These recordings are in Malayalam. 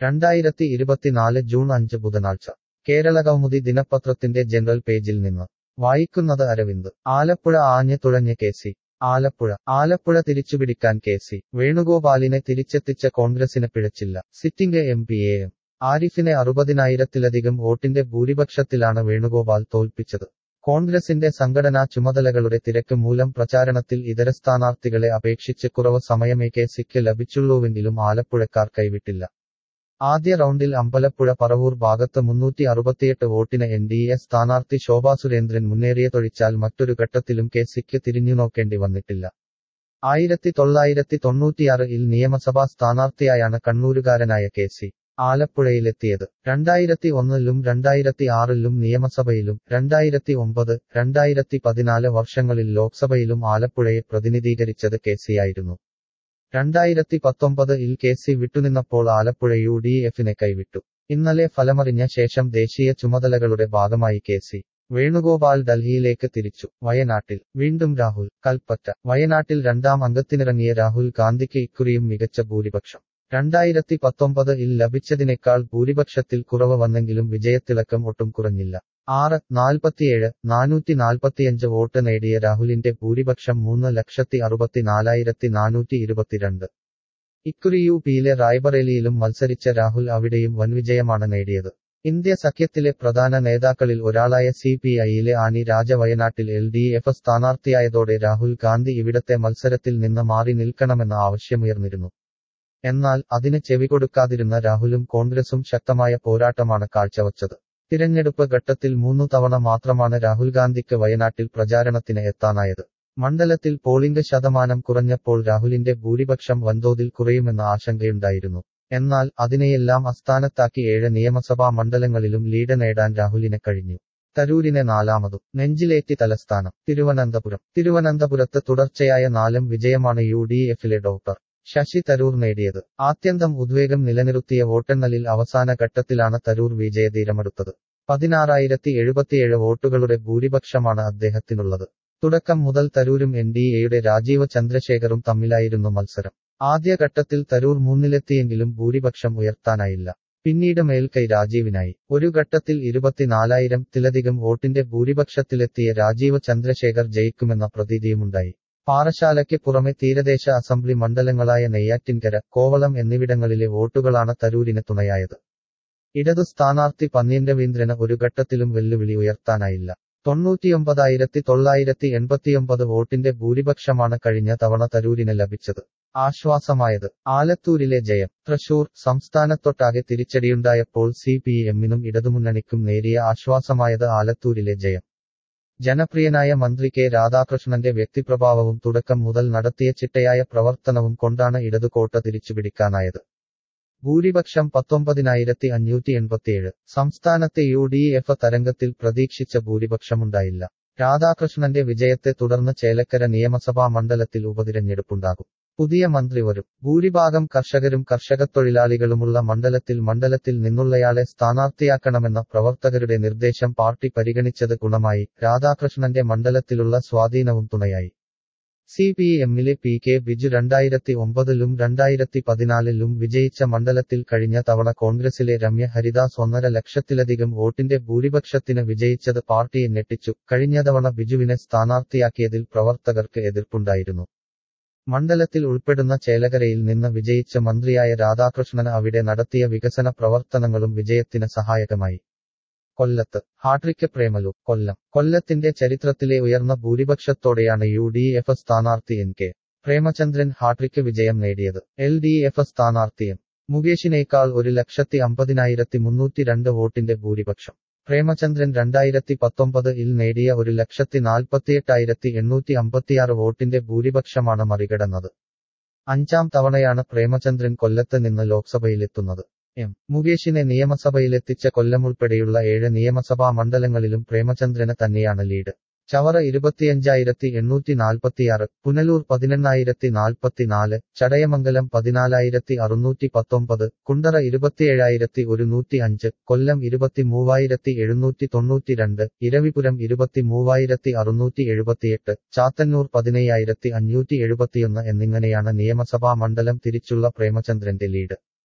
രണ്ടായിരത്തി ഇരുപത്തിനാല് ജൂൺ അഞ്ച് ബുധനാഴ്ച കേരള കൗമുദി ദിനപത്രത്തിന്റെ ജനറൽ പേജിൽ നിന്ന് വായിക്കുന്നത് അരവിന്ദ് ആലപ്പുഴ ആഞ്ഞ് തുഴഞ്ഞ് കെ സി ആലപ്പുഴ ആലപ്പുഴ തിരിച്ചുപിടിക്കാൻ കെ സി വേണുഗോപാലിനെ തിരിച്ചെത്തിച്ച കോൺഗ്രസിന് പിഴച്ചില്ല sitting M P A M ആരിഫിനെ അറുപതിനായിരത്തിലധികം വോട്ടിന്റെ ഭൂരിപക്ഷത്തിലാണ് വേണുഗോപാൽ തോൽപ്പിച്ചത് കോൺഗ്രസിന്റെ സംഘടനാ ചുമതലകളുടെ തിരക്ക് മൂലം പ്രചാരണത്തിൽ ഇതര സ്ഥാനാർത്ഥികളെ അപേക്ഷിച്ച് കുറവ് സമയമേ കെ സിക്ക് ലഭിച്ചുള്ളൂവെങ്കിലും ആലപ്പുഴക്കാർ കൈവിട്ടില്ല ആദ്യ റൗണ്ടിൽ അമ്പലപ്പുഴ പറവൂർ ഭാഗത്ത് മുന്നൂറ്റി അറുപത്തിയെട്ട് വോട്ടിന് എൻ ഡി എ സ്ഥാനാർത്ഥി ശോഭാ സുരേന്ദ്രൻ മുന്നേറിയതൊഴിച്ചാൽ മറ്റൊരു ഘട്ടത്തിലും കെ സിക്ക് തിരിഞ്ഞുനോക്കേണ്ടി വന്നിട്ടില്ല ആയിരത്തി തൊള്ളായിരത്തി തൊണ്ണൂറ്റിയാറിൽ നിയമസഭാ സ്ഥാനാർത്ഥിയായാണ് കണ്ണൂരുകാരനായ കെ സി ആലപ്പുഴയിലെത്തിയത് രണ്ടായിരത്തി ഒന്നിലും രണ്ടായിരത്തി ആറിലും നിയമസഭയിലും രണ്ടായിരത്തി ഒമ്പത് രണ്ടായിരത്തി പതിനാല് വർഷങ്ങളിൽ ലോക്സഭയിലും ആലപ്പുഴയെ പ്രതിനിധീകരിച്ചത് കെ സിയായിരുന്നു രണ്ടായിരത്തി പത്തൊമ്പത് ഇൽ കെ സി വിട്ടുനിന്നപ്പോൾ ആലപ്പുഴ യു ഡി എഫിനെ കൈവിട്ടു ഇന്നലെ ഫലമറിഞ്ഞ ശേഷം ദേശീയ ചുമതലകളുടെ ഭാഗമായി കെ സി വേണുഗോപാൽ ഡൽഹിയിലേക്ക് തിരിച്ചു വയനാട്ടിൽ വീണ്ടും രാഹുൽ കൽപ്പറ്റ വയനാട്ടിൽ രണ്ടാം അംഗത്തിനിറങ്ങിയ രാഹുൽ ഗാന്ധിക്ക് ഇക്കുറിയും മികച്ച ഭൂരിപക്ഷം രണ്ടായിരത്തി പത്തൊമ്പത് ഇൽ ലഭിച്ചതിനേക്കാൾ ഭൂരിപക്ഷത്തിൽ കുറവ് വന്നെങ്കിലും വിജയത്തിളക്കം ഒട്ടും കുറഞ്ഞില്ല ആറ് നാൽപ്പത്തിയേഴ് നാനൂറ്റി നാൽപ്പത്തിയഞ്ച് വോട്ട് നേടിയ രാഹുലിന്റെ ഭൂരിപക്ഷം മൂന്ന് ലക്ഷത്തി അറുപത്തിനാലായിരത്തി നാനൂറ്റി ഇരുപത്തിരണ്ട് ഇക്കുറി യു പിയിലെ റായ്ബറേലിയിലും മത്സരിച്ച രാഹുൽ അവിടെയും വൻവിജയമാണ് നേടിയത് ഇന്ത്യ സഖ്യത്തിലെ പ്രധാന നേതാക്കളിൽ ഒരാളായ സി പി ഐയിലെ ആനി രാജ വയനാട്ടിൽ എൽ ഡി എഫ് സ്ഥാനാർത്ഥിയായതോടെ രാഹുൽ ഗാന്ധി ഇവിടത്തെ മത്സരത്തിൽ നിന്ന് മാറി നിൽക്കണമെന്ന ആവശ്യമുയർന്നിരുന്നു എന്നാൽ അതിന് ചെവികൊടുക്കാതിരുന്ന രാഹുലും കോൺഗ്രസും ശക്തമായ പോരാട്ടമാണ് കാഴ്ചവച്ചത് തിരഞ്ഞെടുപ്പ് ഘട്ടത്തിൽ മൂന്നു തവണ മാത്രമാണ് രാഹുൽ ഗാന്ധിക്ക് വയനാട്ടിൽ പ്രചാരണത്തിന് എത്താനായത് മണ്ഡലത്തിൽ പോളിംഗ് ശതമാനം കുറഞ്ഞപ്പോൾ രാഹുലിന്റെ ഭൂരിപക്ഷം വൻതോതിൽ കുറയുമെന്ന ആശങ്കയുണ്ടായിരുന്നു എന്നാൽ അതിനെയെല്ലാം അസ്ഥാനത്താക്കി ഏഴ് നിയമസഭാ മണ്ഡലങ്ങളിലും ലീഡ് നേടാൻ രാഹുലിന് കഴിഞ്ഞു തരൂരിനെ നാലാമതും നെഞ്ചിലേറ്റി തലസ്ഥാനം തിരുവനന്തപുരം തിരുവനന്തപുരത്ത് തുടർച്ചയായ നാലും വിജയമാണ് യു ഡി എഫിലെ ഡോക്ടർ ശശി തരൂർ നേടിയത് ആത്യന്തം ഉദ്വേഗം നിലനിർത്തിയ വോട്ടെണ്ണലിൽ അവസാന ഘട്ടത്തിലാണ് തരൂർ വിജയതീരമെടുത്തത് പതിനാറായിരത്തി എഴുപത്തിയേഴ് വോട്ടുകളുടെ ഭൂരിപക്ഷമാണ് അദ്ദേഹത്തിനുള്ളത് തുടക്കം മുതൽ തരൂരും എൻ ഡി എയുടെ രാജീവ് ചന്ദ്രശേഖറും തമ്മിലായിരുന്നു മത്സരം ആദ്യഘട്ടത്തിൽ തരൂർ മൂന്നിലെത്തിയെങ്കിലും ഭൂരിപക്ഷം ഉയർത്താനായില്ല പിന്നീട് മേൽക്കൈ രാജീവിനായി ഒരു ഘട്ടത്തിൽ ഇരുപത്തിനാലായിരം ത്തിലധികം വോട്ടിന്റെ ഭൂരിപക്ഷത്തിലെത്തിയ രാജീവ് ചന്ദ്രശേഖർ ജയിക്കുമെന്ന പ്രതീതിയുമുണ്ടായി പാറശാലയ്ക്ക് പുറമെ തീരദേശ അസംബ്ലി മണ്ഡലങ്ങളായ നെയ്യാറ്റിൻകര കോവളം എന്നിവിടങ്ങളിലെ വോട്ടുകളാണ് തരൂരിന് തുണയായത് ഇടതു സ്ഥാനാർത്ഥി പന്ന്യൻ രവീന്ദ്രന് ഒരു ഘട്ടത്തിലും വെല്ലുവിളി ഉയർത്താനായില്ല തൊണ്ണൂറ്റിയൊമ്പതായിരത്തി തൊള്ളായിരത്തി എൺപത്തിയൊമ്പത് വോട്ടിന്റെ ഭൂരിപക്ഷമാണ് കഴിഞ്ഞ തവണ തരൂരിന് ലഭിച്ചത് ആശ്വാസമായത് ആലത്തൂരിലെ ജയം തൃശൂർ സംസ്ഥാനത്തൊട്ടാകെ തിരിച്ചടിയുണ്ടായപ്പോൾ സി പി എമ്മിനും ഇടതുമുന്നണിക്കും നേരിയ ആശ്വാസമായത് ആലത്തൂരിലെ ജയം ജനപ്രിയനായ മന്ത്രി കെ രാധാകൃഷ്ണന്റെ വ്യക്തിപ്രഭാവവും തുടക്കം മുതൽ നടത്തിയ ചിട്ടയായ പ്രവർത്തനവും കൊണ്ടാണ് ഇടതു കോട്ട തിരിച്ചുപിടിക്കാനായത് ഭൂരിപക്ഷം പത്തൊമ്പതിനായിരത്തി അഞ്ഞൂറ്റി എൺപത്തിയേഴ് സംസ്ഥാനത്തെ യു ഡി എഫ് തരംഗത്തിൽ പ്രതീക്ഷിച്ച ഭൂരിപക്ഷമുണ്ടായില്ല രാധാകൃഷ്ണന്റെ വിജയത്തെ തുടർന്ന് ചേലക്കര നിയമസഭാ മണ്ഡലത്തിൽ ഉപതിരഞ്ഞെടുപ്പുണ്ടാകും പുതിയ മന്ത്രി വരും ഭൂരിഭാഗം കർഷകരും കർഷകത്തൊഴിലാളികളുമുള്ള മണ്ഡലത്തിൽ മണ്ഡലത്തിൽ നിന്നുള്ളയാളെ സ്ഥാനാർത്ഥിയാക്കണമെന്ന പ്രവർത്തകരുടെ നിർദ്ദേശം പാർട്ടി പരിഗണിച്ചത് ഗുണമായി രാധാകൃഷ്ണന്റെ മണ്ഡലത്തിലുള്ള സ്വാധീനവും തുണയായി സി പി എമ്മിലെ പി കെ ബിജു രണ്ടായിരത്തി ഒമ്പതിലും രണ്ടായിരത്തി പതിനാലിലും വിജയിച്ച മണ്ഡലത്തിൽ കഴിഞ്ഞ തവണ കോൺഗ്രസിലെ രമ്യ ഹരിദാസ് ഒന്നര ലക്ഷത്തിലധികം വോട്ടിന്റെ ഭൂരിപക്ഷത്തിന് വിജയിച്ചത് പാർട്ടിയെ ഞെട്ടിച്ചു കഴിഞ്ഞ തവണ ബിജുവിനെ സ്ഥാനാർത്ഥിയാക്കിയതിൽ പ്രവർത്തകർക്ക് എതിർപ്പുണ്ടായിരുന്നു മണ്ഡലത്തിൽ ഉൾപ്പെടുന്ന ചേലകരയിൽ നിന്ന് വിജയിച്ച മന്ത്രിയായ രാധാകൃഷ്ണന് അവിടെ നടത്തിയ വികസന പ്രവർത്തനങ്ങളും വിജയത്തിന് സഹായകമായി കൊല്ലത്ത് ഹാട്രിക്ക് പ്രേമലു കൊല്ലം കൊല്ലത്തിന്റെ ചരിത്രത്തിലെ ഉയർന്ന ഭൂരിപക്ഷത്തോടെയാണ് യു ഡി എഫ് സ്ഥാനാർത്ഥി എൻ കെ പ്രേമചന്ദ്രൻ ഹാട്രിക്ക് വിജയം നേടിയത് എൽ ഡി എഫ് സ്ഥാനാർത്ഥി എം മുകേഷിനേക്കാൾ ഒരു ലക്ഷത്തി അമ്പതിനായിരത്തി മുന്നൂറ്റി രണ്ട് വോട്ടിന്റെ ഭൂരിപക്ഷം പ്രേമചന്ദ്രൻ രണ്ടായിരത്തി പത്തൊമ്പത് ഇൽ നേടിയ ഒരു ലക്ഷത്തി നാൽപ്പത്തിയെട്ടായിരത്തി എണ്ണൂറ്റി അമ്പത്തിയാറ് വോട്ടിന്റെ ഭൂരിപക്ഷമാണ് മറികടന്നത് അഞ്ചാം തവണയാണ് പ്രേമചന്ദ്രൻ കൊല്ലത്ത് നിന്ന് ലോക്സഭയിലെത്തുന്നത് എം മുകേഷിനെ നിയമസഭയിലെത്തിച്ച കൊല്ലമുൾപ്പെടെയുള്ള ഏഴ് നിയമസഭാ മണ്ഡലങ്ങളിലും പ്രേമചന്ദ്രന് തന്നെയാണ് ലീഡ് ചവറ ഇരുപത്തിയഞ്ചായിരത്തി എണ്ണൂറ്റി നാൽപ്പത്തിയാറ് പുനലൂർ പതിനെണ്ണായിരത്തി നാൽപ്പത്തിനാല് ചടയമംഗലം പതിനാലായിരത്തി അറുന്നൂറ്റി പത്തൊമ്പത് കുണ്ടറ ഇരുപത്തിയേഴായിരത്തി ഒരുന്നൂറ്റി അഞ്ച് കൊല്ലം ഇരുപത്തി മൂവായിരത്തി എഴുന്നൂറ്റി തൊണ്ണൂറ്റിരണ്ട് ഇരവിപുരം ഇരുപത്തി മൂവായിരത്തി അറുന്നൂറ്റി എഴുപത്തിയെട്ട് ചാത്തന്നൂർ പതിനയ്യായിരത്തി അഞ്ഞൂറ്റി എഴുപത്തിയൊന്ന് എന്നിങ്ങനെയാണ് നിയമസഭാ മണ്ഡലം തിരിച്ചുള്ള പ്രേമചന്ദ്രന്റെ ലീഡ്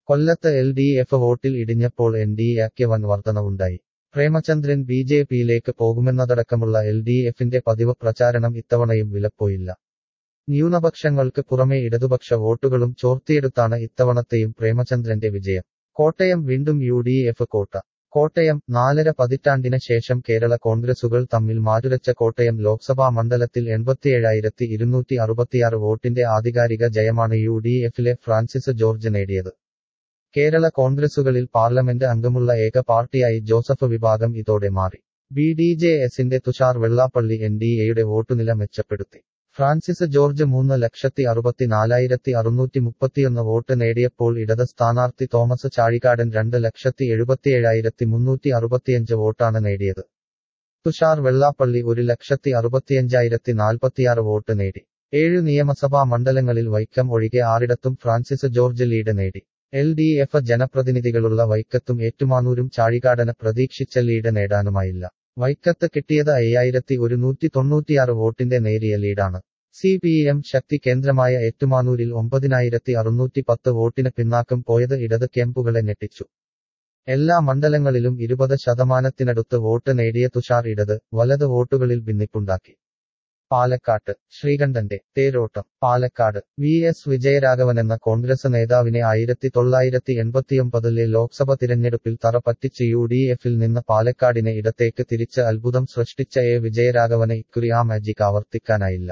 കൊല്ലത്ത് എൽ ഡി എഫ് വോട്ടിൽ ഇടിഞ്ഞപ്പോൾ എൻ ഡി എക്ക് വൻ വർധനവുണ്ടായി പ്രേമചന്ദ്രൻ ബി ജെ പിയിലേക്ക് പോകുമെന്നതടക്കമുള്ള എൽ ഡി എഫിന്റെ പതിവ് പ്രചാരണം ഇത്തവണയും വിലപ്പോയില്ല ന്യൂനപക്ഷങ്ങൾക്ക് പുറമെ ഇടതുപക്ഷ വോട്ടുകളും ചോർത്തിയെടുത്താണ് ഇത്തവണത്തെയും പ്രേമചന്ദ്രന്റെ വിജയം കോട്ടയം വീണ്ടും യു ഡി എഫ് കോട്ട കോട്ടയം നാലര പതിറ്റാണ്ടിന് ശേഷം കേരള കോൺഗ്രസുകൾ തമ്മിൽ മാറ്റുരച്ച കോട്ടയം ലോക്സഭാ മണ്ഡലത്തിൽ എൺപത്തിയേഴായിരത്തി ഇരുന്നൂറ്റി അറുപത്തിയാറ് വോട്ടിന്റെ ആധികാരിക ജയമാണ് യു ഡി എഫിലെ ഫ്രാൻസിസ് ജോർജ് നേടിയത് കേരള കോൺഗ്രസുകളിൽ പാർലമെന്റ് അംഗമുള്ള ഏക പാർട്ടിയായി ജോസഫ് വിഭാഗം ഇതോടെ മാറി ബി ഡി ജെ എസിന്റെ തുഷാർ വെള്ളാപ്പള്ളി എൻ ഡി എയുടെ വോട്ടുനില മെച്ചപ്പെടുത്തി ഫ്രാൻസിസ് ജോർജ് മൂന്ന് ലക്ഷത്തി അറുപത്തിനാലായിരത്തി അറുന്നൂറ്റി മുപ്പത്തിയൊന്ന് വോട്ട് നേടിയപ്പോൾ ഇടത് സ്ഥാനാർത്ഥി തോമസ് ചാഴികാടൻ രണ്ട് ലക്ഷത്തി എഴുപത്തിയേഴായിരത്തി മുന്നൂറ്റി അറുപത്തിയഞ്ച് വോട്ടാണ് നേടിയത് തുഷാർ വെള്ളാപ്പള്ളി ഒരു ലക്ഷത്തി അറുപത്തിയഞ്ചായിരത്തി നാൽപ്പത്തിയാറ് വോട്ട് നേടി ഏഴു നിയമസഭാ മണ്ഡലങ്ങളിൽ വൈക്കം ഒഴികെ ആറിടത്തും ഫ്രാൻസിസ് ജോർജ് ലീഡ് നേടി എൽ ഡി എഫ് ജനപ്രതിനിധികളുള്ള വൈക്കത്തും ഏറ്റുമാനൂരും ചാഴികാടന് പ്രതീക്ഷിച്ച ലീഡ് നേടാനുമായില്ല വൈക്കത്ത് കിട്ടിയത് അയ്യായിരത്തി ഒരുന്നൂറ്റി തൊണ്ണൂറ്റിയാറ് വോട്ടിന്റെ നേരിയ ലീഡാണ് സി പി എം ശക്തി കേന്ദ്രമായ ഏറ്റുമാനൂരിൽ ഒമ്പതിനായിരത്തി അറുന്നൂറ്റി പത്ത് വോട്ടിന് പിന്നാക്കം പോയത് ഇടത് ക്യാമ്പുകളെ ഞെട്ടിച്ചു എല്ലാ മണ്ഡലങ്ങളിലും ഇരുപത് ശതമാനത്തിനടുത്ത് വോട്ട് നേടിയ തുഷാർ ഇടത് വലത് വോട്ടുകളിൽ ഭിന്നിപ്പുണ്ടാക്കി പാലക്കാട്ട് ശ്രീകണ്ഠന്റെ തേരോട്ടം പാലക്കാട് വി എസ് വിജയരാഘവൻ എന്ന കോൺഗ്രസ് നേതാവിനെ ആയിരത്തി തൊള്ളായിരത്തി എൺപത്തിയൊമ്പതിലെ ലോക്സഭ തിരഞ്ഞെടുപ്പിൽ തറ പറ്റിച്ച് യു ഡി എഫിൽ നിന്ന് പാലക്കാടിനെ ഇടത്തേക്ക് തിരിച്ച് അത്ഭുതം സൃഷ്ടിച്ച എ വിജയരാഘവനെ ഇക്കുറി ആ മാജിക് ആവർത്തിക്കാനായില്ല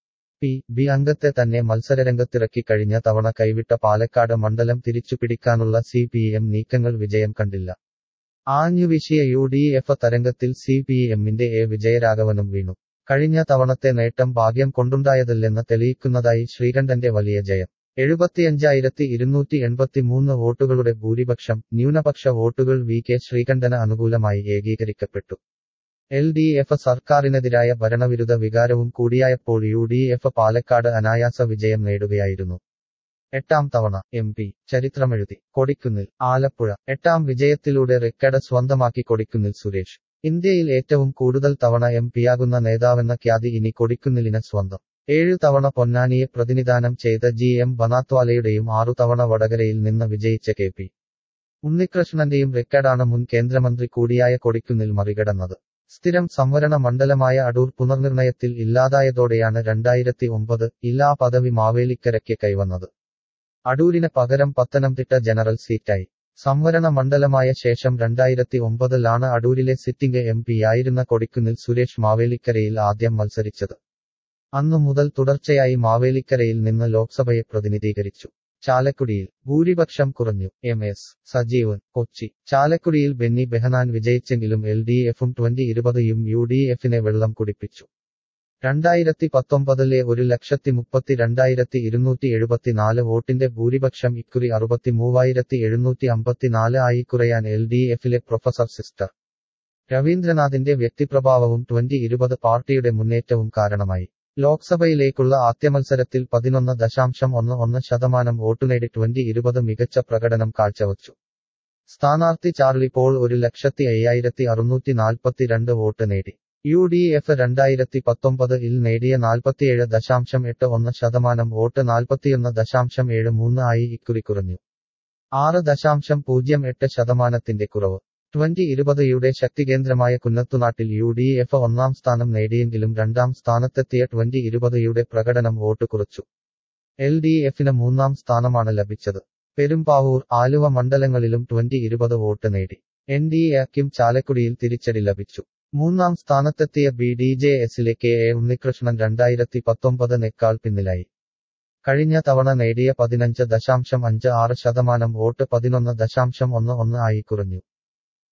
പി ബി അംഗത്തെ തന്നെ മത്സരരംഗത്തിറക്കി കഴിഞ്ഞ തവണ കൈവിട്ട പാലക്കാട് മണ്ഡലം തിരിച്ചുപിടിക്കാനുള്ള സി പി എം നീക്കങ്ങൾ വിജയം കണ്ടില്ല ആഞ്ഞുവീശിയ യു ഡി എഫ് തരംഗത്തിൽ സി പി എമ്മിന്റെ എ വിജയരാഘവനും വീണു കഴിഞ്ഞ തവണത്തെ നേട്ടം ഭാഗ്യം കൊണ്ടുണ്ടായതല്ലെന്ന് തെളിയിക്കുന്നതായി ശ്രീകണ്ഠന്റെ വലിയ ജയം എഴുപത്തിയഞ്ചായിരത്തി ഇരുന്നൂറ്റി എൺപത്തിമൂന്ന് വോട്ടുകളുടെ ഭൂരിപക്ഷം ന്യൂനപക്ഷ വോട്ടുകൾ വി കെ ശ്രീകണ്ഠന് അനുകൂലമായി ഏകീകരിക്കപ്പെട്ടു എൽ ഡി എഫ് സർക്കാരിനെതിരായ ഭരണവിരുദ്ധ വികാരവും കൂടിയായപ്പോൾ യു ഡി എഫ് പാലക്കാട് അനായാസ വിജയം നേടുകയായിരുന്നു എട്ടാം തവണ എം പി ചരിത്രമെഴുതി കൊടിക്കുന്നിൽ ആലപ്പുഴ എട്ടാം വിജയത്തിലൂടെ റെക്കഡ് സ്വന്തമാക്കി കൊടിക്കുന്നിൽ സുരേഷ് ഇന്ത്യയിൽ ഏറ്റവും കൂടുതൽ തവണ എം പിയാകുന്ന നേതാവെന്ന ഖ്യാതി ഇനി കൊടിക്കുന്നിലിന് സ്വന്തം ഏഴു തവണ പൊന്നാനിയെ പ്രതിനിധാനം ചെയ്ത ജി എം ബനാത്വാലയുടെയും ആറു തവണ വടകരയിൽ നിന്ന് വിജയിച്ച കെ പി ഉണ്ണികൃഷ്ണന്റെയും റെക്കഡാണ് മുൻ കേന്ദ്രമന്ത്രി കൂടിയായ കൊടിക്കുന്നിൽ മറികടന്നത് സ്ഥിരം സംവരണ മണ്ഡലമായ അടൂർ പുനർനിർണയത്തിൽ ഇല്ലാതായതോടെയാണ് രണ്ടായിരത്തി ഒമ്പത് ഇല്ലാ പദവി മാവേലിക്കരയ്ക്ക് കൈവന്നത് അടൂരിന് പകരം പത്തനംതിട്ട ജനറൽ സീറ്റായി സംവരണ മണ്ഡലമായ ശേഷം രണ്ടായിരത്തി ഒമ്പതിലാണ് അടൂരിലെ സിറ്റിംഗ് എം പിയായിരുന്ന കൊടിക്കുന്നിൽ സുരേഷ് മാവേലിക്കരയിൽ ആദ്യം മത്സരിച്ചത് അന്നു മുതൽ തുടർച്ചയായി മാവേലിക്കരയിൽ നിന്ന് ലോക്സഭയെ പ്രതിനിധീകരിച്ചു ചാലക്കുടിയിൽ ഭൂരിപക്ഷം കുറഞ്ഞു എം എസ് സജീവൻ കൊച്ചി ചാലക്കുടിയിൽ ബെന്നി ബെഹനാൻ വിജയിച്ചെങ്കിലും എൽ ഡി എഫും ട്വന്റി ഇരുപതും യു ഡി എഫിനെ വെള്ളം കുടിപ്പിച്ചു രണ്ടായിരത്തി പത്തൊമ്പതിലെ ഒരു ലക്ഷത്തി മുപ്പത്തി രണ്ടായിരത്തി ഇരുന്നൂറ്റി എഴുപത്തിനാല് വോട്ടിന്റെ ഭൂരിപക്ഷം ഇക്കുറി അറുപത്തി മൂവായിരത്തി എഴുന്നൂറ്റി അമ്പത്തിനാല് ആയി കുറയാൻ എൽ ഡി എഫിലെ പ്രൊഫസർ സിസ്റ്റർ രവീന്ദ്രനാഥിന്റെ വ്യക്തിപ്രഭാവവും ട്വന്റി ഇരുപത് പാർട്ടിയുടെ മുന്നേറ്റവും കാരണമായി ലോക്സഭയിലേക്കുള്ള ആദ്യമത്സരത്തിൽ പതിനൊന്ന് ദശാംശം ഒന്ന് ഒന്ന് ശതമാനം വോട്ടുനേടി ട്വന്റി ഇരുപത് മികച്ച പ്രകടനം കാഴ്ചവച്ചു സ്ഥാനാർത്ഥി ചാർലി പോൾ ഒരു ലക്ഷത്തി അയ്യായിരത്തി അറുന്നൂറ്റി നാൽപ്പത്തിരണ്ട് വോട്ട് നേടി യു ഡി എഫ് രണ്ടായിരത്തി പത്തൊമ്പത് ഇൽ നേടിയ നാൽപ്പത്തിയേഴ് ദശാംശം എട്ട് ഒന്ന് ശതമാനം വോട്ട് നാൽപ്പത്തിയൊന്ന് ദശാംശം ഏഴ് മൂന്ന് ആയി ഇക്കുറി കുറഞ്ഞു ആറ് ദശാംശം പൂജ്യം എട്ട് ശതമാനത്തിന്റെ കുറവ് ട്വന്റി ഇരുപതയുടെ ശക്തികേന്ദ്രമായ കുന്നത്തുനാട്ടിൽ യു ഡി എഫ് ഒന്നാം സ്ഥാനം നേടിയെങ്കിലും രണ്ടാം സ്ഥാനത്തെത്തിയ ട്വന്റി ഇരുപതയുടെ പ്രകടനം വോട്ട് കുറച്ചു എൽ ഡി എഫിന് മൂന്നാം സ്ഥാനമാണ് ലഭിച്ചത് പെരുമ്പാവൂർ ആലുവ മണ്ഡലങ്ങളിലും ട്വന്റി ഇരുപത് വോട്ട് നേടി എൻ ഡി എക്കും ചാലക്കുടിയിൽ തിരിച്ചടി ലഭിച്ചു മൂന്നാം സ്ഥാനത്തെത്തിയ ബി ഡി ജെ എസിലെ കെ എ ഉണ്ണികൃഷ്ണൻ രണ്ടായിരത്തി പത്തൊമ്പതിനേക്കാൾ പിന്നിലായി കഴിഞ്ഞ തവണ നേടിയ പതിനഞ്ച് ദശാംശം അഞ്ച് ആറ് ശതമാനം വോട്ട് പതിനൊന്ന് ദശാംശം ഒന്ന് ഒന്ന് ആയി കുറഞ്ഞു